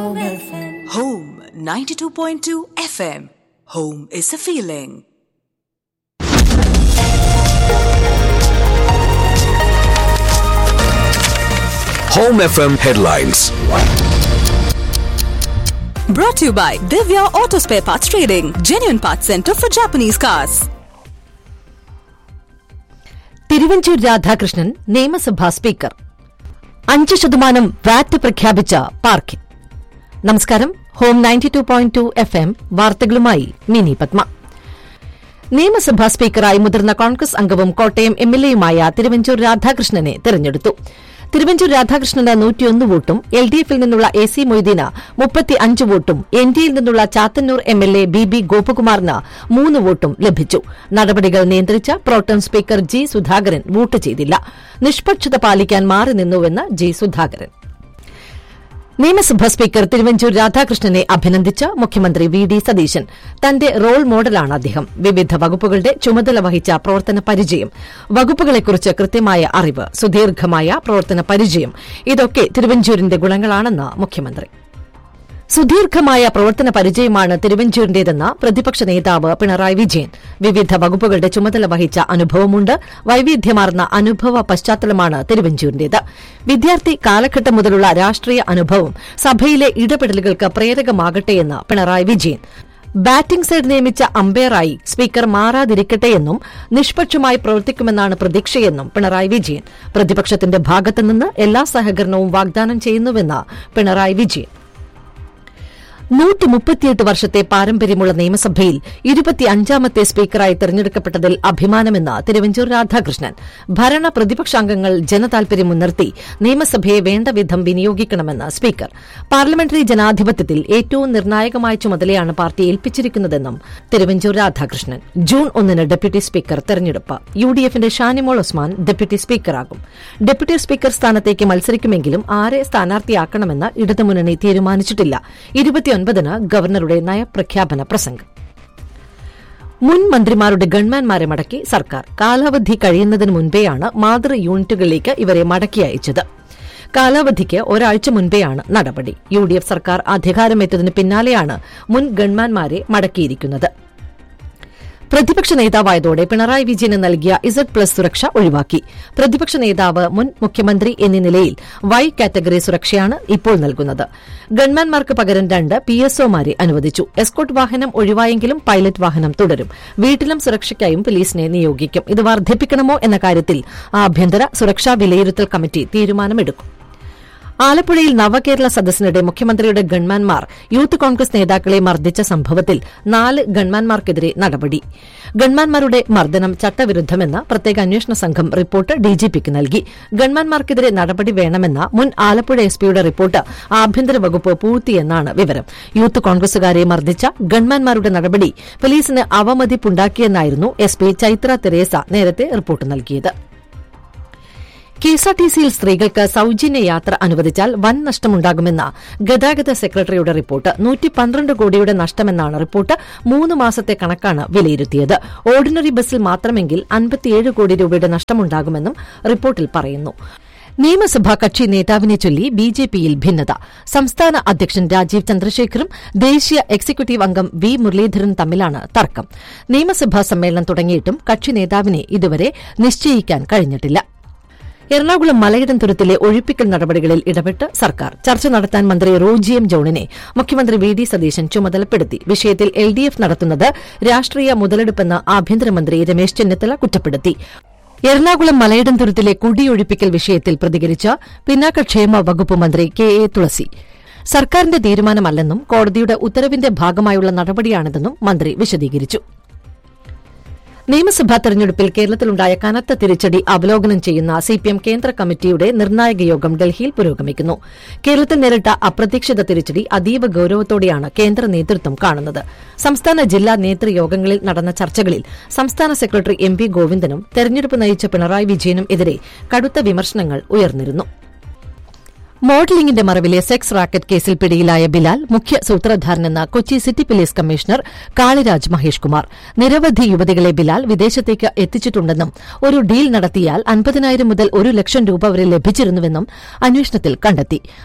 Home 92.2 FM. Home is a feeling. Home FM headlines. Brought to you by Divya Auto Spare Parts Trading, genuine parts center for Japanese cars. Thiruvanchoor Radhakrishnan നിയമസഭാ speaker അഞ്ച് ശതമാനം വാറ്റ് പ്രഖ്യാപിച്ച park നമസ്കാരം home ninety two point two F M വാർത്തകളുമായി മിനി പത്മ നിയമസഭാ സ്പീക്കറായി മുതിർന്ന കോൺഗ്രസ് അംഗവും കോട്ടയം എം എൽ എയുമായ തിരുവഞ്ചൂർ രാധാകൃഷ്ണനെ തെരഞ്ഞെടുത്തു തിരുവഞ്ചൂർ രാധാകൃഷ്ണന് നൂറ്റിയൊന്ന് വോട്ടും എൽ ഡി എഫിൽ നിന്നുള്ള എ സി മൊയ്തീന് മുപ്പത്തി അഞ്ച് വോട്ടും എൻ ഡിയിൽ നിന്നുള്ള Chathannoor M L A B B ഗോപകുമാറിന് മൂന്ന് വോട്ടും ലഭിച്ചു നടപടികൾ നിയന്ത്രിച്ച protem speaker G Sudhakaran vote ചെയ്തില്ല നിഷ്പക്ഷത പാലിക്കാൻ മാറി നിന്നുവെന്ന് ജി സുധാകരൻ നിയമസഭാ സ്പീക്കർ തിരുവഞ്ചൂർ രാധാകൃഷ്ണനെ അഭിനന്ദിച്ച മുഖ്യമന്ത്രി വി ഡി സതീശൻ തന്റെ റോൾ മോഡലാണ് അദ്ദേഹം വിവിധ വകുപ്പുകളുടെ ചുമതല വഹിച്ച പ്രവർത്തന പരിചയം വകുപ്പുകളെക്കുറിച്ച് കൃത്യമായ അറിവ് സുദീർഘമായ പ്രവർത്തന പരിചയം ഇതൊക്കെ തിരുവഞ്ചൂരിന്റെ ഗുണങ്ങളാണെന്ന് മുഖ്യമന്ത്രി സുദീർഘമായ പ്രവർത്തന പരിചയമാണ് തിരുവഞ്ചൂരിന്റേതെന്ന പ്രതിപക്ഷ നേതാവ് പിണറായി വിജയൻ വിവിധ വകുപ്പുകളുടെ ചുമതല വഹിച്ച അനുഭവമുണ്ട് വൈവിധ്യമാർന്ന അനുഭവ പശ്ചാത്തലമാണ് തിരുവഞ്ചൂരിന്റേത് വിദ്യാർത്ഥി കാലഘട്ടം മുതലുള്ള രാഷ്ട്രീയ അനുഭവം സഭയിലെ ഇടപെടലുകൾക്ക് പ്രേരകമാകട്ടെയെന്ന് പിണറായി വിജയൻ ബാറ്റിംഗ് സൈഡ് നിയമിച്ച അമ്പയറായി സ്പീക്കർ മാറാതിരിക്കട്ടെയെന്നും നിഷ്പക്ഷമായി പ്രവർത്തിക്കുമെന്നാണ് പ്രതീക്ഷയെന്നും പിണറായി വിജയൻ പ്രതിപക്ഷത്തിന്റെ ഭാഗത്തുനിന്ന് എല്ലാ സഹകരണവും വാഗ്ദാനം ചെയ്യുന്നുവെന്ന് പിണറായി വിജയൻ നൂറ്റി മുപ്പത്തിയെട്ട് വർഷത്തെ പാരമ്പര്യമുള്ള നിയമസഭയിൽ ഇരുപത്തിയഞ്ചാമത്തെ സ്പീക്കറായി തെരഞ്ഞെടുക്കപ്പെട്ടതിൽ അഭിമാനമെന്ന് തിരുവഞ്ചൂർ രാധാകൃഷ്ണൻ ഭരണ പ്രതിപക്ഷാംഗങ്ങൾ ജനതാൽപര്യം മുൻനിർത്തി നിയമസഭയെ വേണ്ടവിധം വിനിയോഗിക്കണമെന്ന് സ്പീക്കർ പാർലമെന്ററി ജനാധിപത്യത്തിൽ ഏറ്റവും നിർണായകമായ ചുമതലയാണ് പാർട്ടി ഏൽപ്പിച്ചിരിക്കുന്നതെന്നും തിരുവഞ്ചൂർ രാധാകൃഷ്ണൻ ജൂൺ ഒന്നിന് ഡെപ്യൂട്ടി സ്പീക്കർ തെരഞ്ഞെടുപ്പ് യു ഡി എഫിന്റെ ഷാനിമോൾ ഉസ്മാൻ ഡെപ്യൂട്ടി സ്പീക്കറാകും ഡെപ്യൂട്ടി സ്പീക്കർ സ്ഥാനത്തേക്ക് മത്സരിക്കുമെങ്കിലും ആരെ സ്ഥാനാർത്ഥിയാക്കണമെന്ന് ഇടതുമുന്നണി തീരുമാനിച്ചിട്ടില്ല ഇരുപത്തിയൊൻപതിന് ഗവർണറുടെ നയപ്രഖ്യാപന പ്രസംഗം മുൻ മന്ത്രിമാരുടെ ഗൺമാൻമാരെ മടക്കി സർക്കാർ കാലാവധി കഴിയുന്നതിന് മുൻപേയാണ് മാതൃ യൂണിറ്റുകളിലേക്ക് ഇവരെ മടക്കി അയച്ചത് കാലാവധിക്ക് ഒരാഴ്ച മുൻപെയാണ് നടപടി യു ഡി എഫ് സർക്കാർ അധികാരമേറ്റതിന് പിന്നാലെയാണ് മുൻ ഗൺമാൻമാരെ മടക്കിയിരിക്കുന്നത് പ്രതിപക്ഷ നേതാവായതോടെ പിണറായി വിജയന് നൽകിയ ഇസഡ് പ്ലസ് സുരക്ഷ ഒഴിവാക്കി പ്രതിപക്ഷ നേതാവ് മുൻ മുഖ്യമന്ത്രി എന്നീ നിലയിൽ വൈ കാറ്റഗറി സുരക്ഷയാണ് ഇപ്പോൾ നൽകുന്നത് ഗൺമാൻമാർക്ക് പകരം രണ്ട് പി എസ്ഒമാരെ അനുവദിച്ചു എസ്കോട്ട് വാഹനം ഒഴിവായെങ്കിലും പൈലറ്റ് വാഹനം തുടരും വീട്ടിലും സുരക്ഷയ്ക്കായും പോലീസിനെ നിയോഗിക്കും ഇത് വർദ്ധിപ്പിക്കണമോ എന്ന കാര്യത്തിൽ ആഭ്യന്തര സുരക്ഷാ വിലയിരുത്തൽ കമ്മിറ്റി തീരുമാനമെടുക്കും ആലപ്പുഴയിൽ നവകേരള സദസ്സിനിടെ മുഖ്യമന്ത്രിയുടെ ഗൺമാൻമാർ യൂത്ത് കോൺഗ്രസ് നേതാക്കളെ മർദ്ദിച്ച സംഭവത്തിൽ നാല് ഗൺമാൻമാർക്കെതിരെ നടപടി ഗൺമാൻമാരുടെ മർദ്ദനം ചട്ടവിരുദ്ധമെന്ന പ്രത്യേക അന്വേഷണ സംഘം റിപ്പോർട്ട് ഡിജിപിക്ക് നൽകി ഗൺമാൻമാർക്കെതിരെ നടപടി വേണമെന്ന മുൻ ആലപ്പുഴ എസ്പിയുടെ റിപ്പോർട്ട് ആഭ്യന്തര വകുപ്പ് പൂഴ്ത്തിയെന്നാണ് വിവരം യൂത്ത് കോൺഗ്രസുകാരെ മർദ്ദിച്ച ഗൺമാൻമാരുടെ നടപടി പോലീസിന് അവമതിപ്പുണ്ടാക്കിയെന്നായിരുന്നു എസ്പി ചൈത്ര തെരേസ നേരത്തെ റിപ്പോർട്ട് നൽകിയത് കെഎസ്ആർടിസിയിൽ സ്ത്രീകൾക്ക് സൌജന്യ യാത്ര അനുവദിച്ചാൽ വൻ നഷ്ടമുണ്ടാകുമെന്ന ഗതാഗത സെക്രട്ടറിയുടെ റിപ്പോർട്ട് നൂറ്റി പന്ത്രണ്ട് കോടിയുടെ നഷ്ടമെന്നാണ് റിപ്പോർട്ട് മൂന്ന് മാസത്തെ കണക്കാണ് വിലയിരുത്തിയത് ഓർഡിനറി ബസ്സിൽ മാത്രമെങ്കിൽ അൻപത്തിയേഴ് കോടി രൂപയുടെ നഷ്ടമുണ്ടാകുമെന്നും റിപ്പോർട്ടിൽ പറയുന്നു നിയമസഭാ കക്ഷി നേതാവിനെ ചൊല്ലി ബി ജെ പിയിൽ ഭിന്നത സംസ്ഥാന അധ്യക്ഷൻ രാജീവ് ചന്ദ്രശേഖറും ദേശീയ എക്സിക്യൂട്ടീവ് അംഗം വി മുരളീധരൻ തമ്മിലാണ് തർക്കം നിയമസഭാ സമ്മേളനം തുടങ്ങിയിട്ടും കക്ഷി നേതാവിനെ ഇതുവരെ നിശ്ചയിക്കാൻ കഴിഞ്ഞിട്ടില്ല എറണാകുളം മലയിടം തുരുത്തിലെ ഒഴിപ്പിക്കൽ നടപടികളിൽ ഇടപെട്ട് സർക്കാർ ചർച്ച നടത്താൻ മന്ത്രി റോജി എം ജോണിനെ മുഖ്യമന്ത്രി വി ഡി സതീശൻ ചുമതലപ്പെടുത്തി വിഷയത്തിൽ എൽ ഡി എഫ് നടത്തുന്നത് രാഷ്ട്രീയ മുതലെടുപ്പെന്ന് ആഭ്യന്തരമന്ത്രി രമേശ് ചെന്നിത്തല കുറ്റപ്പെടുത്തി എറണാകുളം മലയിടം തുരുത്തിലെ കുടിയൊഴിപ്പിക്കൽ വിഷയത്തിൽ പ്രതികരിച്ച പിന്നാക്കക്ഷേമ വകുപ്പ് മന്ത്രി കെ എ തുളസി സർക്കാരിന്റെ തീരുമാനമല്ലെന്നും കോടതിയുടെ ഉത്തരവിന്റെ ഭാഗമായുള്ള നടപടിയാണിതെന്നും മന്ത്രി വിശദീകരിച്ചു നിയമസഭാ തെരഞ്ഞെടുപ്പിൽ കേരളത്തിലുണ്ടായ കനത്ത തിരിച്ചടി അവലോകനം ചെയ്യുന്ന സിപിഎം കേന്ദ്ര കമ്മിറ്റിയുടെ നിർണായക യോഗം ഡൽഹിയിൽ പുരോഗമിക്കുന്നു കേരളത്തിൽ നേരിട്ട അപ്രതീക്ഷിത തിരിച്ചടി അതീവ ഗൌരവത്തോടെയാണ് കേന്ദ്ര നേതൃത്വം കാണുന്നത് സംസ്ഥാന ജില്ലാ നേതൃയോഗങ്ങളിൽ നടന്ന ചർച്ചകളിൽ സംസ്ഥാന സെക്രട്ടറി എം പി ഗോവിന്ദനും തെരഞ്ഞെടുപ്പ് നയിച്ച പിണറായി വിജയനും എതിരെ കടുത്ത വിമർശനങ്ങൾ ഉയർന്നിരുന്നു മോഡലിംഗിന്റെ മറവിലെ സെക്സ് റാക്കറ്റ് കേസിൽ പിടിയിലായ ബിലാൽ മുഖ്യ സൂത്രധാരനെന്ന Kochi city police commissioner Kaliraj Mahesh Kumar നിരവധി യുവതികളെ ബിലാൽ വിദേശത്തേക്ക് എത്തിച്ചിട്ടുണ്ടെന്നും ഒരു ഡീൽ നടത്തിയാൽ അൻപതിനായിരം മുതൽ ഒരു ലക്ഷം രൂപ വരെ ലഭിച്ചിരുന്നുവെന്നും അന്വേഷണത്തിൽ കണ്ടെത്തി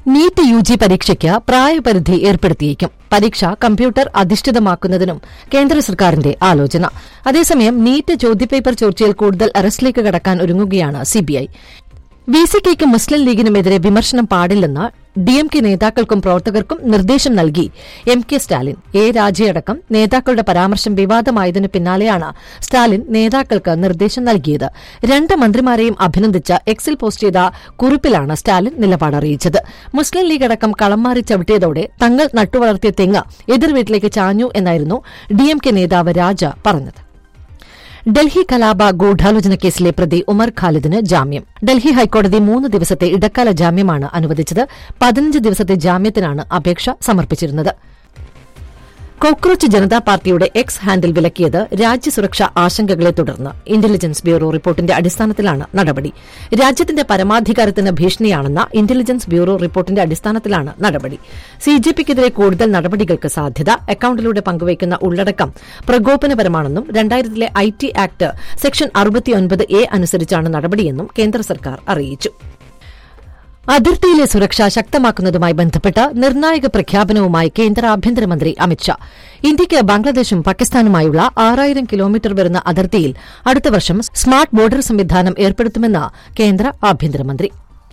നീറ്റ് യു ജി പരീക്ഷയ്ക്ക് പ്രായപരിധി ഏർപ്പെടുത്തിയേക്കും പരീക്ഷ കമ്പ്യൂട്ടർ അധിഷ്ഠിതമാക്കുന്നതിനും കേന്ദ്ര സർക്കാരിന്റെ ആലോചന അതേസമയം നീറ്റ് ചോദ്യപേപ്പർ ചോർച്ചയിൽ കൂടുതൽ അറസ്റ്റിലേക്ക് കടക്കാൻ ഒരുങ്ങുകയാണ് സിബിഐ വി സിക്കയ്ക്കും മുസ്ലിം ലീഗിനുമെതിരെ വിമർശനം പാടില്ലെന്ന് ഡിഎംകെ നേതാക്കൾക്കും പ്രവർത്തകർക്കും നിർദ്ദേശം നൽകി എം കെ സ്റ്റാലിൻ എ രാജയടക്കം നേതാക്കളുടെ പരാമർശം വിവാദമായതിനു പിന്നാലെയാണ് സ്റ്റാലിൻ നേതാക്കൾക്ക് നിർദ്ദേശം നൽകിയത് രണ്ട് മന്ത്രിമാരെയും അഭിനന്ദിച്ച് എക്സിൽ പോസ്റ്റ് ചെയ്ത കുറിപ്പിലാണ് സ്റ്റാലിൻ നിലപാട് അറിയിച്ചത് മുസ്ലിം ലീഗ് അടക്കം കളം മാറി ചവിട്ടിയതോടെ തങ്ങൾ നട്ടുവളർത്തിയ തെങ്ങ് എതിർവീട്ടിലേക്ക് ചാഞ്ഞു എന്നായിരുന്നു ഡിഎംകെ നേതാവ് രാജ പറഞ്ഞത് ഡൽഹി കലാപ ഗൂഢാലോചന കേസിലെ പ്രതി ഉമർ ഖാലിദിന് ജാമ്യം ഡൽഹി ഹൈക്കോടതി മൂന്ന് ദിവസത്തെ ഇടക്കാല ജാമ്യമാണ് അനുവദിച്ചത് പതിനഞ്ച് ദിവസത്തെ ജാമ്യത്തിനാണ് അപേക്ഷ സമർപ്പിച്ചിരുന്നത് കോക്രോച്ച് ജനതാ പാർട്ടിയുടെ എക്സ് ഹാൻഡിൽ വിലക്കിയത് രാജ്യസുരക്ഷാ ആശങ്കകളെ തുടർന്ന് ഇന്റലിജൻസ് ബ്യൂറോ റിപ്പോർട്ടിന്റെ അടിസ്ഥാനത്തിലാണ് നടപടി രാജ്യത്തിന്റെ പരമാധികാരത്തിന് ഭീഷണിയാണെന്ന ഇന്റലിജൻസ് ബ്യൂറോ റിപ്പോർട്ടിന്റെ അടിസ്ഥാനത്തിലാണ് നടപടി സിജെപിക്കെതിരെ കൂടുതൽ നടപടികൾക്ക് സാധ്യത അക്കൌണ്ടിലൂടെ പങ്കുവയ്ക്കുന്ന ഉള്ളടക്കം പ്രകോപനപരമാണെന്നും രണ്ടായിരത്തിലെ ഐ ടി ആക്ട് സെക്ഷൻ അറുപത്തിയൊൻപത് എ അനുസരിച്ചാണ് നടപടിയെന്നും കേന്ദ്ര സർക്കാർ അറിയിച്ചു അതിർത്തിയിലെ സുരക്ഷ ശക്തമാക്കുന്നതുമായി ബന്ധപ്പെട്ട് നിർണായക പ്രഖ്യാപനവുമായി കേന്ദ്ര ആഭ്യന്തരമന്ത്രി അമിത്ഷാ ഇന്ത്യയ്ക്ക് ബംഗ്ലാദേശും പാകിസ്ഥാനുമായുള്ള ആറായിരം കിലോമീറ്റർ വരുന്ന അതിർത്തിയിൽ അടുത്ത വർഷം സ്മാർട്ട് ബോർഡർ സംവിധാനം ഏർപ്പെടുത്തുമെന്ന് കേന്ദ്ര ആഭ്യന്തരമന്ത്രി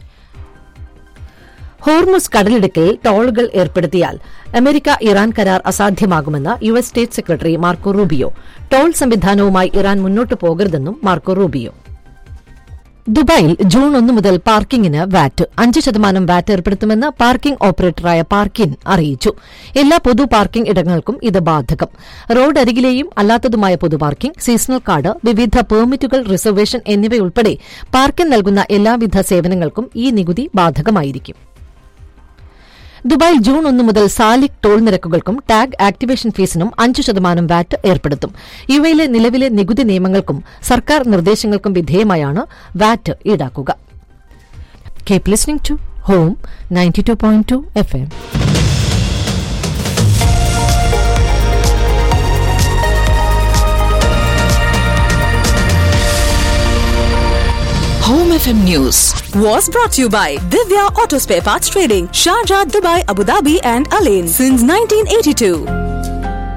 ഹോർമുസ് കടലിടുക്കിൽ ടോളുകൾ ഏർപ്പെടുത്തിയാൽ അമേരിക്ക ഇറാൻ കരാർ അസാധ്യമാകുമെന്ന് U S state secretary Marco Rubio toll സംവിധാനവുമായി ഇറാൻ മുന്നോട്ട് പോകരുതെന്നും മാർക്കോ റൂബിയോ ദുബായിൽ ജൂൺ ഒന്ന് മുതൽ പാർക്കിംഗിന് വാറ്റ് അഞ്ച് ശതമാനം വാറ്റ് ഏർപ്പെടുത്തുമെന്ന് പാർക്കിംഗ് ഓപ്പറേറ്ററായ പാർക്കിൻ അറിയിച്ചു എല്ലാ പൊതു പാർക്കിംഗ് ഇടങ്ങൾക്കും ഇത് ബാധകം റോഡരികിലെയും അല്ലാത്തതുമായ പൊതു പാർക്കിംഗ് സീസണൽ കാർഡ് വിവിധ പെർമിറ്റുകൾ റിസർവേഷൻ എന്നിവയുൾപ്പെടെ പാർക്കിൻ നൽകുന്ന എല്ലാവിധ സേവനങ്ങൾക്കും ഈ നികുതി ബാധകമായിരിക്കും ദുബായിൽ ജൂൺ ഒന്ന് മുതൽ സാലിക് ടോൾ നിരക്കുകൾക്കും ടാഗ് ആക്ടിവേഷൻ ഫീസിനും അഞ്ച് ശതമാനം വാറ്റ് ഏർപ്പെടുത്തും യുഎയിലെ നിലവിലെ നികുതി നിയമങ്ങൾക്കും സർക്കാർ നിർദ്ദേശങ്ങൾക്കും വിധേയമായാണ് വാറ്റ് ഈടാക്കുക keep listening to home ninety two point two F M Home FM News was brought to you by Divya Auto Spare Parts Trading, Sharjah, Dubai, Abu Dhabi, and Alain since 1982.